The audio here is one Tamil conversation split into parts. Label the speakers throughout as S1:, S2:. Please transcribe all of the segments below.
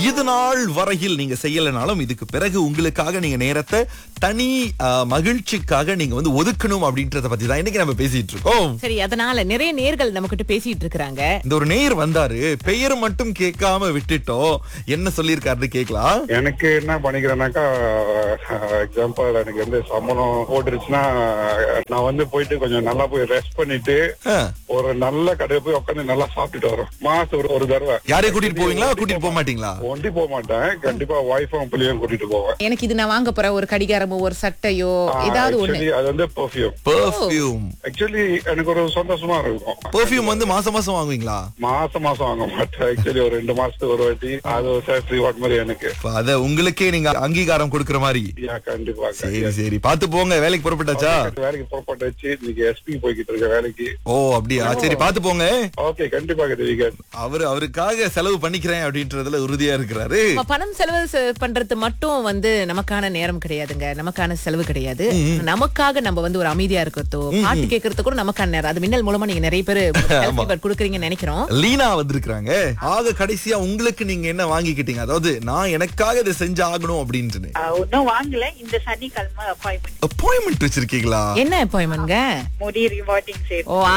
S1: இது நாள் வரையில் நீங்க செய்யலைனாலும் இதுக்கு பிறகு உங்களுக்காக நீங்க நேரத்தை தனி ஆ, மகிழ்ச்சிக்காக நீங்க வந்து ஒதுக்கணும் அப்படின்றத பத்தி தான் இன்னைக்கு நம்ம பேசிட்டு இருக்கோம்
S2: சரி அதனால நிறைய நேர்கள் நம்ம கிட்ட பேசிட்டு இருக்கிறாங்க
S1: இந்த ஒரு நேயர் வந்தாரு பெயர் மட்டும் கேட்காம விட்டுட்டோம் என்ன சொல்லியிருக்காருன்னு கேட்கலாம்
S3: எனக்கு என்ன பண்ணிக்கிறேன்னாக்கா எக்ஸாம்பிள் எனக்கு வந்து சம்பளம் போட்டுருச்சுன்னா நான் வந்து போயிட்டு கொஞ்சம் நல்லா போய் ரெஸ்ட் பண்ணிட்டு
S1: ஆ,
S3: ஒரு நல்ல கடையை போய் உட்காந்து நல்லா சாப்பிட்டுட்டு வரோம் மாசம் ஒரு ஒரு தடவை
S1: யாரையும் கூட்டிட்டு போவீங்களா கூட்டிட்டு போக மாட்டீங்களா
S3: ஒண்டி போக மாட்டேன் கண்டிப்பா ஒய்ஃபும் பிள்ளையும் கூட்டிட்டு போவேன்
S2: எனக்கு இது நான் வாங்க போறேன் ஒரு கடிகாரமோ ஒரு சட்டையோ ஏதாவது ஒண்ணு
S3: Actually, அது வந்து பெர்ஃபியூம்
S1: பெர்ஃபியூம்
S3: ஆக்சுவலி எனக்கு ஒரு சந்தோஷமா இருக்கும்
S1: பெர்ஃபியூம் வந்து மாசம் மாசம் வாங்குவீங்களா
S3: மாசம் மாசம் வாங்க மாட்டேன் ஆக்சுவலி ஒரு ரெண்டு மாசத்துக்கு ஒரு வாட்டி அது ஒரு சேஃப் ரிவார்ட் மாதிரி எனக்கு
S1: அப்ப அத உங்களுக்கே நீங்க அங்கீகாரம் கொடுக்கற மாதிரி
S3: Yeah, கண்டிப்பா
S1: சரி சரி பாத்து போங்க வேலைக்கு புறப்பட்டாச்சா
S3: வேலைக்கு புறப்பட்டாச்சு இன்னைக்கு எஸ்பி போய்கிட்டு இருக்க வேலைக்கு
S1: ஓ அப்படியா சரி பாத்து போங்க
S3: ஓகே கண்டிப்பா வீக்கெண்ட்
S1: அவரு அவருக்காக செலவு பண்ணிக்கிறேன் அப்படின்றதுல உறுதியா இருக்கிறாரு
S2: நம்ம பணம் செலவு செ- பண்றது மட்டும் வந்து நமக்கான நேரம் கிடையாதுங்க நமக்கான செலவு கிடையாது நமக்காக நம்ம வந்து ஒரு அமைதியா இருக்கிறதோ பாட்டு கேட்கறது கூட நமக்கான நேரம் அது மின்னல் மூலமா நீங்க நிறைய பேர் கொடுக்குறீங்கன்னு நினைக்கிறோம்
S1: லீனா வந்திருக்காங்க ஆக கடைசியா உங்களுக்கு நீங்க என்ன வாங்கிக்கிட்டீங்க அதாவது நான் எனக்காக இதை செஞ்சு ஆகணும் அப்படின்ட்டு
S4: ஆஹ் ஒண்ணும் வாங்கல இந்த சனிக்கிழமை அப்பாயின்மெண்ட்
S1: அப்பாயின்மெண்ட் வச்சிருக்கீங்களா
S2: என்ன அப்பாயின்மெண்ட்ங்க
S4: முடி ரிவார்டிங்
S2: ஓ ஆ.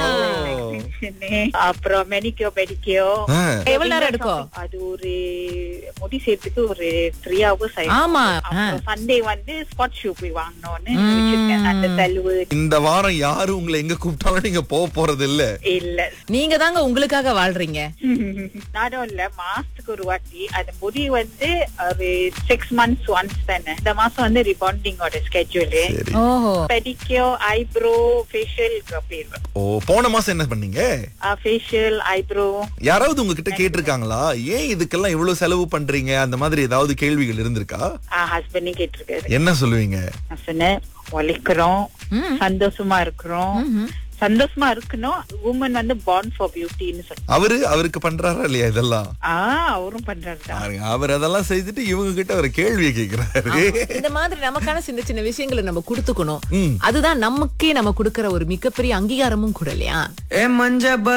S4: அப்புறம் மெனிக்கியோ பெடிக்கியோ
S1: ஆ.
S2: எவ்வளவு நேரம் எடுக்கும்
S4: அது ஒரு முடி சேர்த்துக்கு ஒரு த்ரீ ஹவர்ஸ்
S2: ஆமா ஆ.
S4: சண்டே வந்து ஸ்பாட் ஷூ போய் வாங்கணும்னு வச்சிருக்கேன் அந்த செலவு
S1: இந்த வாரம் யாரும் உங்களை எங்க கூப்பிட்டாலும் நீங்க போக போறது இல்ல
S4: இல்ல
S2: நீங்க தாங்க உங்களுக்காக வாழ்றீங்க
S4: நானும் இல்ல மாசத்துக்கு ஒரு வாட்டி அந்த முடி வந்து ஒரு சிக்ஸ் மந்த்ஸ் ஒன்ஸ் தானே இந்த மாசம் வந்து ரிபாண்டிங்கோட ஸ்கெட்யூல்
S1: சரி
S2: ஓஹோ
S4: பெடிக்கியோ ஐப்ரோ ஃபேஷியல் பேர்
S1: ஓ போன மாசம் என்ன பண்ணீங்க
S4: ஃபேஷியல் ஐப்ரோ
S1: யாராவது உங்ககிட்ட கேட்டிருக்காங்களா ஏன் இதுக்கெல்லாம் இவ்வளவு செலவு பண்றீங்க அந்த மாதிரி ஏதாவது கேள்விகள் இருந்திருக்கா
S4: ஹஸ்பண்டும் கேட்டிருக்காரு
S1: என்ன சொல்லுவீங்க
S4: நான் சொன்னேன் உழைக்கிறோம்
S2: ம்.
S4: சந்தோஷமா இருக்கிறோம் சந்தோஷமா இருக்கணும் உமன் வந்து பார்ன் ஃபார் பியூட்டின்னு சொல்லுவாங்க
S1: அவரு அவருக்கு பண்றாரா இல்லையா இதெல்லாம்
S4: ஆஹ் அவரும் பண்றாரு தான்
S1: பாருங்க, அவர் அதெல்லாம் செய்துட்டு இவங்க கிட்ட ஒரு கேள்வியை கேக்குறாரு
S2: இந்த மாதிரி நமக்கான சின்ன சின்ன விஷயங்களை நம்ம கொடுத்துக்கணும்
S1: ம்.
S2: அதுதான் நமக்கே நம்ம கொடுக்கிற ஒரு மிகப்பெரிய அங்கீகாரமும் கூட இல்லையா
S5: ए मंजा